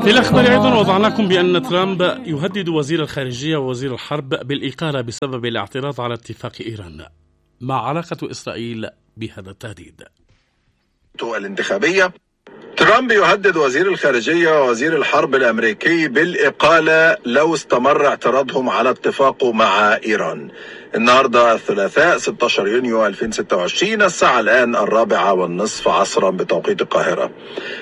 في الأخبار أيضا وضعناكم بأن ترامب يهدد وزير الخارجية ووزير الحرب بالإقالة بسبب الاعتراض على اتفاق إيران ما علاقة إسرائيل بهذا التهديد؟ الانتخابية ترامب يهدد وزير الخارجية ووزير الحرب الأمريكي بالإقالة لو استمر اعتراضهم على اتفاقه مع إيران النهاردة الثلاثاء 16 يونيو 2026 الساعة الآن الرابعة والنصف عصرا بتوقيت القاهرة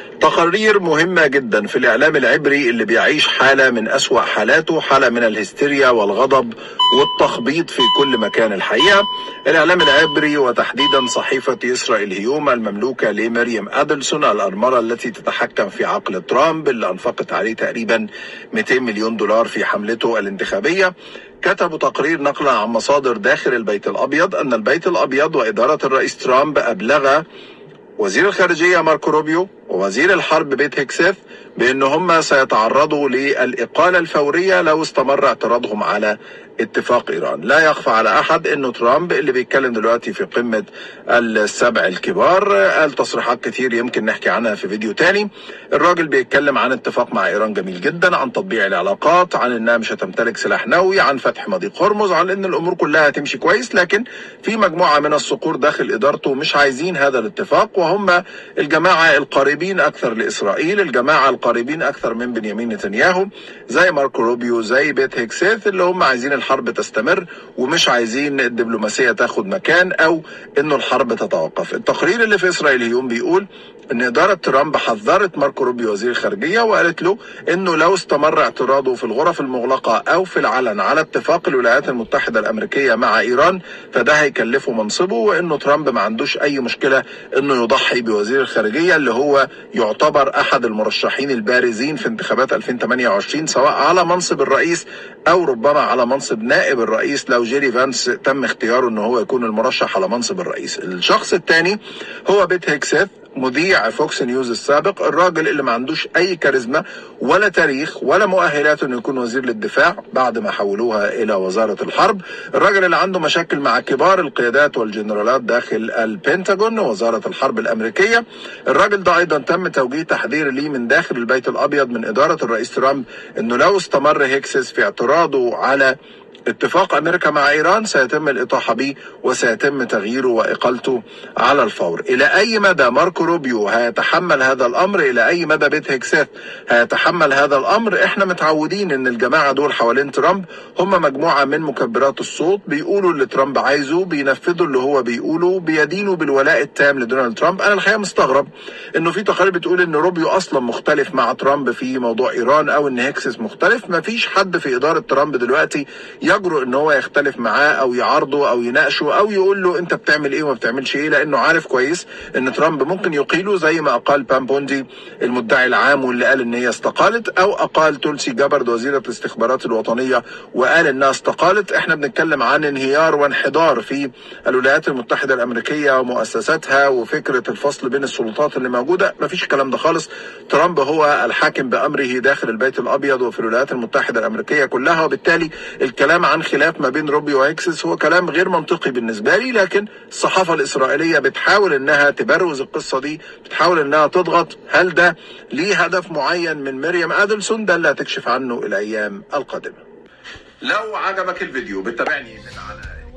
تقارير مهمة جدا في الإعلام العبري اللي بيعيش حالة من أسوأ حالاته حالة من الهستيريا والغضب والتخبيط في كل مكان الحقيقة الإعلام العبري وتحديدا صحيفة إسرائيل هيوم المملوكة لمريم أدلسون الأرملة التي تتحكم في عقل ترامب اللي أنفقت عليه تقريبا 200 مليون دولار في حملته الانتخابية كتبوا تقرير نقلا عن مصادر داخل البيت الأبيض أن البيت الأبيض وإدارة الرئيس ترامب أبلغ وزير الخارجية ماركو روبيو ووزير الحرب بيت هيكسيث بأن هم سيتعرضوا للإقالة الفورية لو استمر اعتراضهم على اتفاق ايران لا يخفى على احد انه ترامب اللي بيتكلم دلوقتي في قمة السبع الكبار قال تصريحات كتير يمكن نحكي عنها في فيديو تاني الراجل بيتكلم عن اتفاق مع ايران جميل جدا عن تطبيع العلاقات عن انها مش هتمتلك سلاح نووي عن فتح مضيق هرمز عن ان الامور كلها هتمشي كويس لكن في مجموعة من الصقور داخل ادارته مش عايزين هذا الاتفاق وهم الجماعة القريبين اكثر لاسرائيل الجماعة القريبين اكثر من بنيامين نتنياهو زي ماركو روبيو زي بيت هيكسيث اللي هم عايزين الحرب تستمر ومش عايزين الدبلوماسيه تاخد مكان او انه الحرب تتوقف التقرير اللي في اسرائيل اليوم بيقول ان اداره ترامب حذرت ماركو روبيو وزير الخارجيه وقالت له انه لو استمر اعتراضه في الغرف المغلقه او في العلن على اتفاق الولايات المتحده الامريكيه مع ايران فده هيكلفه منصبه وانه ترامب ما عندوش اي مشكله انه يضحي بوزير الخارجيه اللي هو يعتبر احد المرشحين البارزين في انتخابات 2028 سواء على منصب الرئيس او ربما على منصب نائب الرئيس لو جيري فانس تم اختياره ان هو يكون المرشح على منصب الرئيس الشخص الثاني هو بيت هيكسيث مذيع فوكس نيوز السابق الراجل اللي ما عندوش اي كاريزما ولا تاريخ ولا مؤهلات انه يكون وزير للدفاع بعد ما حولوها الى وزاره الحرب الراجل اللي عنده مشاكل مع كبار القيادات والجنرالات داخل البنتاجون وزاره الحرب الامريكيه الراجل ده ايضا تم توجيه تحذير ليه من داخل البيت الابيض من اداره الرئيس ترامب انه لو استمر هيكسس في اعتراضه على اتفاق امريكا مع ايران سيتم الاطاحه به وسيتم تغييره واقالته على الفور الى اي مدى ماركو روبيو هيتحمل هذا الامر الى اي مدى بيت هيكسات هيتحمل هذا الامر احنا متعودين ان الجماعه دول حوالين ترامب هم مجموعه من مكبرات الصوت بيقولوا اللي ترامب عايزه بينفذوا اللي هو بيقوله بيدينوا بالولاء التام لدونالد ترامب انا الحقيقه مستغرب انه في تقارير بتقول ان روبيو اصلا مختلف مع ترامب في موضوع ايران او ان هيكسس مختلف مفيش حد في اداره ترامب دلوقتي يجرؤ ان هو يختلف معاه او يعارضه او يناقشه او يقول له انت بتعمل ايه وما بتعملش ايه لانه عارف كويس ان ترامب ممكن يقيله زي ما اقال بام بوندي المدعي العام واللي قال ان هي استقالت او اقال تولسي جبرد وزيره الاستخبارات الوطنيه وقال انها استقالت احنا بنتكلم عن انهيار وانحدار في الولايات المتحده الامريكيه ومؤسساتها وفكره الفصل بين السلطات اللي موجوده مفيش الكلام ده خالص ترامب هو الحاكم بامره داخل البيت الابيض وفي الولايات المتحده الامريكيه كلها وبالتالي الكلام عن خلاف ما بين روبي واكسس هو كلام غير منطقي بالنسبه لي لكن الصحافه الاسرائيليه بتحاول انها تبروز القصه دي بتحاول انها تضغط هل ده ليه هدف معين من مريم ادلسون ده اللي هتكشف عنه الايام القادمه لو عجبك الفيديو بتابعني من على